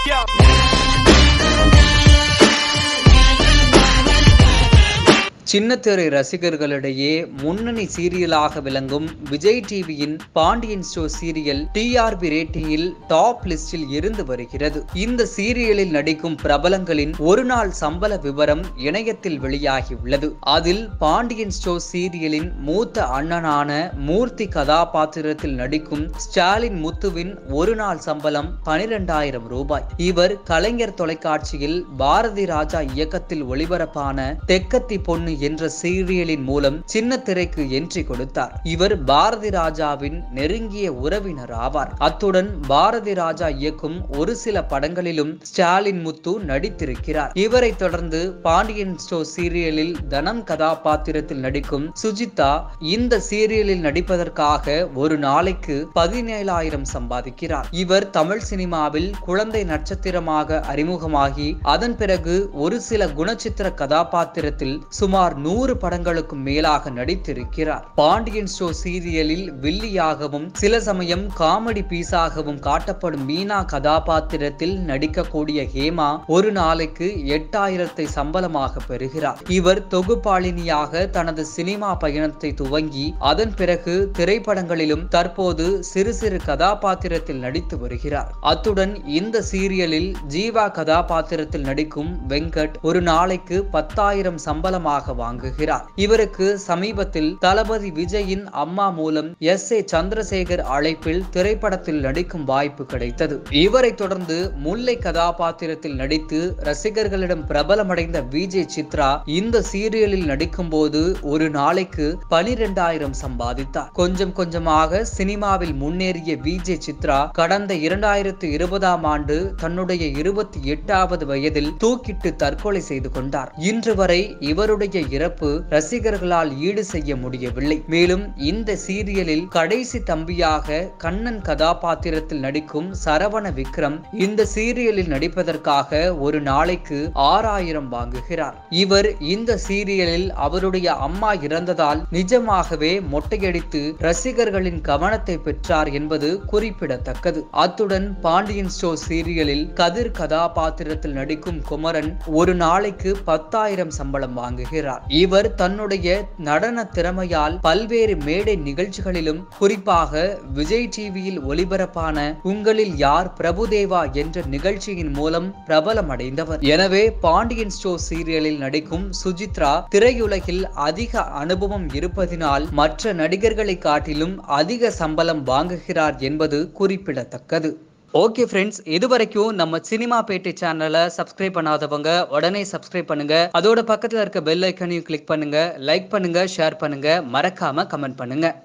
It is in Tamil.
சின்னத்திரை ரசிகர்களிடையே முன்னணி சீரியலாக விளங்கும் விஜய் டிவியின் பாண்டியன் ஸ்டோ சீரியல் டிஆர்பி ரேட்டிங்கில் டாப் லிஸ்டில் இருந்து வருகிறது இந்த சீரியலில் நடிக்கும் பிரபலங்களின் ஒரு நாள் சம்பள விவரம் இணையத்தில் வெளியாகியுள்ளது அதில் பாண்டியன் ஸ்டோ சீரியலின் மூத்த அண்ணனான மூர்த்தி கதாபாத்திரத்தில் நடிக்கும் ஸ்டாலின் முத்துவின் ஒரு நாள் சம்பளம் பனிரெண்டாயிரம் ரூபாய் இவர் கலைஞர் தொலைக்காட்சியில் பாரதி ராஜா இயக்கத்தில் ஒளிபரப்பான தெக்கத்தி பொண்ணு என்ற சீரியலின் மூலம் சின்ன திரைக்கு என்ட்ரி கொடுத்தார் இவர் பாரதி ராஜாவின் நெருங்கிய உறவினர் ஆவார் அத்துடன் பாரதி ராஜா இயக்கும் ஒரு சில படங்களிலும் ஸ்டாலின் முத்து நடித்திருக்கிறார் இவரை தொடர்ந்து பாண்டியன் ஸ்டோ சீரியலில் தனம் கதாபாத்திரத்தில் நடிக்கும் சுஜிதா இந்த சீரியலில் நடிப்பதற்காக ஒரு நாளைக்கு பதினேழாயிரம் சம்பாதிக்கிறார் இவர் தமிழ் சினிமாவில் குழந்தை நட்சத்திரமாக அறிமுகமாகி அதன் பிறகு ஒரு சில குணச்சித்திர கதாபாத்திரத்தில் சுமார் நூறு படங்களுக்கும் மேலாக நடித்திருக்கிறார் பாண்டியன் ஸ்டோ சீரியலில் வில்லியாகவும் சில சமயம் காமெடி பீஸாகவும் காட்டப்படும் மீனா கதாபாத்திரத்தில் நடிக்கக்கூடிய ஹேமா ஒரு நாளைக்கு எட்டாயிரத்தை சம்பளமாக பெறுகிறார் இவர் தொகுப்பாளினியாக தனது சினிமா பயணத்தை துவங்கி அதன் பிறகு திரைப்படங்களிலும் தற்போது சிறு சிறு கதாபாத்திரத்தில் நடித்து வருகிறார் அத்துடன் இந்த சீரியலில் ஜீவா கதாபாத்திரத்தில் நடிக்கும் வெங்கட் ஒரு நாளைக்கு பத்தாயிரம் சம்பளமாக வாங்குகிறார் இவருக்கு சமீபத்தில் தளபதி விஜயின் அம்மா மூலம் எஸ் ஏ சந்திரசேகர் அழைப்பில் திரைப்படத்தில் நடிக்கும் வாய்ப்பு கிடைத்தது இவரை தொடர்ந்து முல்லை கதாபாத்திரத்தில் நடித்து ரசிகர்களிடம் பிரபலமடைந்த விஜய் சித்ரா இந்த சீரியலில் நடிக்கும் போது ஒரு நாளைக்கு பனிரெண்டாயிரம் சம்பாதித்தார் கொஞ்சம் கொஞ்சமாக சினிமாவில் முன்னேறிய விஜய் சித்ரா கடந்த இரண்டாயிரத்து இருபதாம் ஆண்டு தன்னுடைய இருபத்தி எட்டாவது வயதில் தூக்கிட்டு தற்கொலை செய்து கொண்டார் இன்று வரை இவருடைய இறப்பு ரசிகர்களால் ஈடு செய்ய முடியவில்லை மேலும் இந்த சீரியலில் கடைசி தம்பியாக கண்ணன் கதாபாத்திரத்தில் நடிக்கும் சரவண விக்ரம் இந்த சீரியலில் நடிப்பதற்காக ஒரு நாளைக்கு ஆறாயிரம் வாங்குகிறார் இவர் இந்த சீரியலில் அவருடைய அம்மா இறந்ததால் நிஜமாகவே மொட்டையடித்து ரசிகர்களின் கவனத்தை பெற்றார் என்பது குறிப்பிடத்தக்கது அத்துடன் பாண்டியன் ஸ்டோ சீரியலில் கதிர் கதாபாத்திரத்தில் நடிக்கும் குமரன் ஒரு நாளைக்கு பத்தாயிரம் சம்பளம் வாங்குகிறார் இவர் தன்னுடைய நடன திறமையால் பல்வேறு மேடை நிகழ்ச்சிகளிலும் குறிப்பாக விஜய் டிவியில் ஒளிபரப்பான உங்களில் யார் பிரபுதேவா என்ற நிகழ்ச்சியின் மூலம் பிரபலமடைந்தவர் எனவே பாண்டியன் ஸ்டோ சீரியலில் நடிக்கும் சுஜித்ரா திரையுலகில் அதிக அனுபவம் இருப்பதினால் மற்ற நடிகர்களை காட்டிலும் அதிக சம்பளம் வாங்குகிறார் என்பது குறிப்பிடத்தக்கது ஓகே ஃப்ரெண்ட்ஸ் இது வரைக்கும் நம்ம சினிமா பேட்டை சேனலை சப்ஸ்கிரைப் பண்ணாதவங்க உடனே சப்ஸ்கிரைப் பண்ணுங்க அதோட பக்கத்தில் இருக்க பெல் ஐக்கனையும் கிளிக் பண்ணுங்க லைக் பண்ணுங்க ஷேர் பண்ணுங்க மறக்காம கமெண்ட் பண்ணுங்க